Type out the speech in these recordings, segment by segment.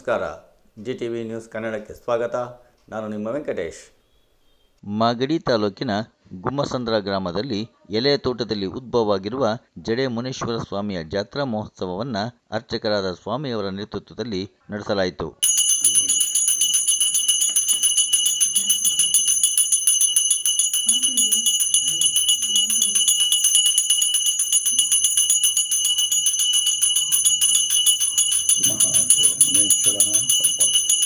ನಮಸ್ಕಾರ G T V news ಕನ್ನಡಕ್ಕೆ ಸ್ವಾಗತ ನಾನು ನಿಮ್ಮ ವೆಂಕಟೇಶ್ ಮಾಗಡಿ ತಾಲೂಕಿನ ಗುಮ್ಮಸಂದ್ರ ಗ್ರಾಮದಲ್ಲಿ ಎಲೆ ತೋಟದಲ್ಲಿ ಉದ್ಭವವಾಗಿರುವ ಜಡೆ ಮುನೇಶ್ವರ ಸ್ವಾಮಿಯ ಜಾತ್ರಾ ಮಹೋತ್ಸವವನ್ನು ಅರ್ಚಕರಾದ ಸ್ವಾಮಿಯವರ ನೇತೃತ್ವದಲ್ಲಿ ನಡೆಸಲಾಯಿತು ಮಹಾದೇವ ಮುನೇಶ್ವರ ಸ್ವಲ್ಪ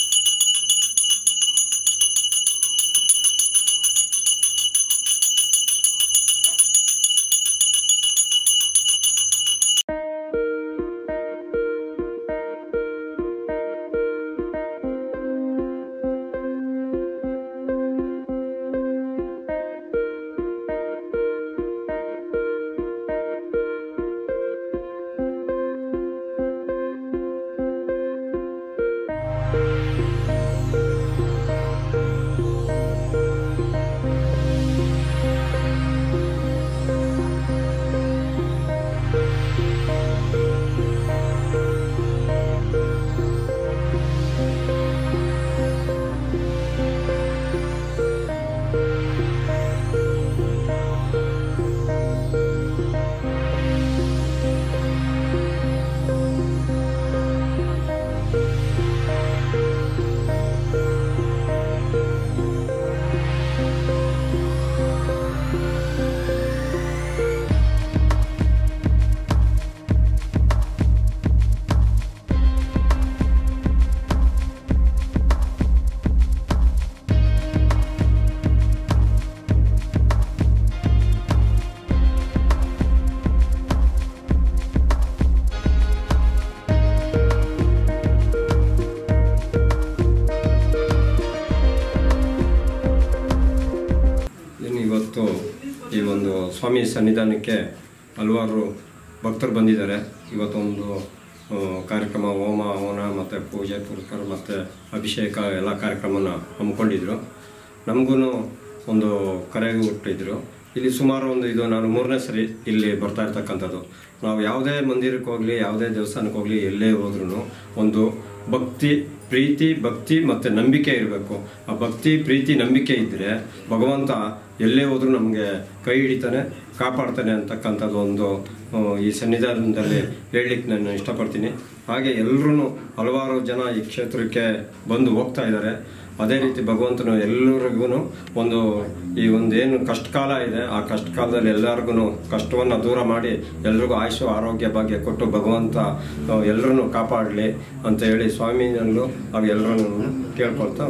ಇನ್ನು ಇವತ್ತು ಈ ಒಂದು ಸ್ವಾಮಿ ಸನ್ನಿಧಾನಕ್ಕೆ ಹಲವಾರು ಭಕ್ತರು ಬಂದಿದ್ದಾರೆ ಇವತ್ತೊಂದು ಆ, ಕಾರ್ಯಕ್ರಮ ಹೋಮ ಹವನ ಮತ್ತು ಪೂಜೆ ಪುರಸ್ಕಾರ ಮತ್ತು ಅಭಿಷೇಕ ಎಲ್ಲ ಕಾರ್ಯಕ್ರಮನ ಹಮ್ಮಿಕೊಂಡಿದ್ರು ನಮಗೂ ಒಂದು ಕರೆ ಹುಟ್ಟಿದ್ರು ಇಲ್ಲಿ ಸುಮಾರು ಒಂದು ಇದು ನಾನು ಮೂರನೇ ಸರಿ ಇಲ್ಲಿ ಬರ್ತಾ ಇರ್ತಕ್ಕಂಥದ್ದು ನಾವು ಯಾವುದೇ ಮಂದಿರಕ್ಕೆ ಹೋಗಲಿ ಯಾವುದೇ ದೇವಸ್ಥಾನಕ್ಕೆ ಹೋಗಲಿ ಎಲ್ಲೇ ಹೋದ್ರೂ ಒಂದು ಭಕ್ತಿ ಪ್ರೀತಿ ಭಕ್ತಿ ಮತ್ತು ನಂಬಿಕೆ ಇರಬೇಕು ಆ ಭಕ್ತಿ ಪ್ರೀತಿ ನಂಬಿಕೆ ಇದ್ದರೆ ಭಗವಂತ ಎಲ್ಲೇ ಹೋದ್ರೂ ನಮಗೆ ಕೈ ಹಿಡಿತಾನೆ ಕಾಪಾಡ್ತಾನೆ ಅಂತಕ್ಕಂಥದ್ದು ಒಂದು ಆ, ಈ ಸನ್ನಿಧಾನದಲ್ಲಿ ಹೇಳಲಿಕ್ಕೆ ನಾನು ಇಷ್ಟಪಡ್ತೀನಿ ಹಾಗೆ ಎಲ್ಲರೂ ಹಲವಾರು ಜನ ಈ ಕ್ಷೇತ್ರಕ್ಕೆ ಬಂದು ಹೋಗ್ತಾ ಇದ್ದಾರೆ ಅದೇ ರೀತಿ ಭಗವಂತನು ಎಲ್ಲರಿಗೂ ಒಂದು ಈ ಒಂದು ಏನು ಕಷ್ಟಕಾಲ ಇದೆ ಆ ಕಷ್ಟಕಾಲದಲ್ಲಿ ಎಲ್ಲರಿಗೂ ಕಷ್ಟವನ್ನು ದೂರ ಮಾಡಿ ಎಲ್ರಿಗೂ ಆಯುಷು ಆರೋಗ್ಯ ಭಾಗ್ಯ ಕೊಟ್ಟು ಭಗವಂತ ಎಲ್ಲರನ್ನು ಕಾಪಾಡಲಿ ಅಂತ ಹೇಳಿ ಸ್ವಾಮಿನಲ್ಲೂ ಅವು ಎಲ್ಲರನ್ನು ಕೇಳ್ಕೊಳ್ತಾ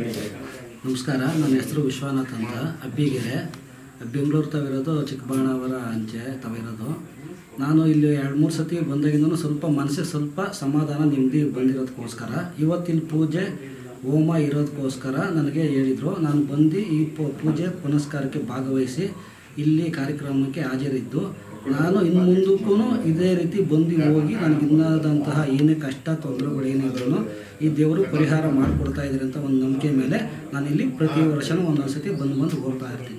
ನಮಸ್ಕಾರ ನನ್ನ ಹೆಸರು ವಿಶ್ವನಾಥ್ ಅಂತ ಅಬ್ಬಿಗೆರೆ ಬೆಂಗಳೂರು ತಾವಿರೋದು ಚಿಕ್ಕಬಳ್ಳಾವರ ಅಂಚೆ ತಾವಿರೋದು ನಾನು ಇಲ್ಲಿ ಎರಡು ಮೂರು ಸತಿ ಬಂದಾಗಿಂದನೂ ಸ್ವಲ್ಪ ಮನಸ್ಸಿಗೆ ಸ್ವಲ್ಪ ಸಮಾಧಾನ ನೆಮ್ಮದಿ ಬಂದಿರೋದಕ್ಕೋಸ್ಕರ ಇವತ್ತಿನ ಪೂಜೆ ಹೋಮ ಇರೋದಕ್ಕೋಸ್ಕರ ನನಗೆ ಹೇಳಿದರು ನಾನು ಬಂದು ಈ ಪೂ- ಪೂಜೆ ಪುನಸ್ಕಾರಕ್ಕೆ ಭಾಗವಹಿಸಿ ಇಲ್ಲಿ ಕಾರ್ಯಕ್ರಮಕ್ಕೆ ಹಾಜರಿದ್ದು ನಾನು ಇನ್ನು ಮುಂದಕ್ಕೂ ಇದೇ ರೀತಿ ಬಂದು ಹೋಗಿ ನನಗೆ ಇನ್ನಾದಂತಹ ಏನೇ ಕಷ್ಟ ತೊಂದರೆಗಳು ಏನಿದ್ರು ಈ ದೇವರು ಪರಿಹಾರ ಮಾಡಿಕೊಡ್ತಾ ಇದ್ದಾರೆ ಅಂತ ಒಂದು ನಂಬಿಕೆ ಮೇಲೆ ನಾನು ಇಲ್ಲಿ ಪ್ರತಿ ವರ್ಷನೂ ಒಂದೊಂದು ಸತಿ ಬಂದು ಬಂದು ಹೋಗ್ತಾ ಇರ್ತೀನಿ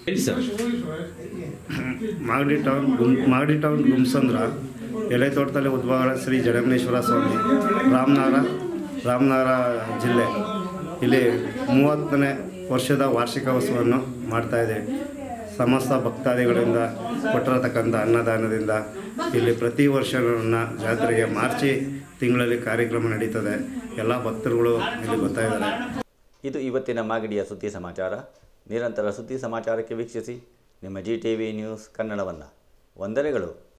ಮಾಗಡಿ ಟೌನ್ ಗುಮ್ ಮಾಗಡಿ ಟೌನ್ ಗುಮ್ಸಂದ್ರ ಎಲೆ ತೋಟದಲ್ಲಿ ಉದ್ಭವ ಶ್ರೀ ಜಡಮನೇಶ್ವರ ಸ್ವಾಮಿ ರಾಮನಗರ ರಾಮನಗರ ಜಿಲ್ಲೆ ಇಲ್ಲಿ ಮೂವತ್ತನೇ ವರ್ಷದ ವಾರ್ಷಿಕೋತ್ಸವವನ್ನು ಮಾಡ್ತಾಯಿದೆ ಸಮಸ್ತ ಭಕ್ತಾದಿಗಳಿಂದ ಕೊಟ್ಟಿರತಕ್ಕಂಥ ಅನ್ನದಾನದಿಂದ ಇಲ್ಲಿ ಪ್ರತಿ ವರ್ಷ ನನ್ನ ಜಾತ್ರೆಗೆ ಮಾರ್ಚಿ ತಿಂಗಳಲ್ಲಿ ಕಾರ್ಯಕ್ರಮ ನಡೀತದೆ ಎಲ್ಲ ಭಕ್ತರುಗಳು ಇಲ್ಲಿ ಬರ್ತಾ ಇದ್ದಾರೆ ಇದು ಇವತ್ತಿನ ಮಾಗಡಿಯ ಸುದ್ದಿ ಸಮಾಚಾರ ನಿರಂತರ ಸುದ್ದಿ ಸಮಾಚಾರಕ್ಕೆ ವೀಕ್ಷಿಸಿ ನಿಮ್ಮ ಜಿ ಟಿ ವಿ ನ್ಯೂಸ್ ಕನ್ನಡವನ್ನು ವಂದನೆಗಳು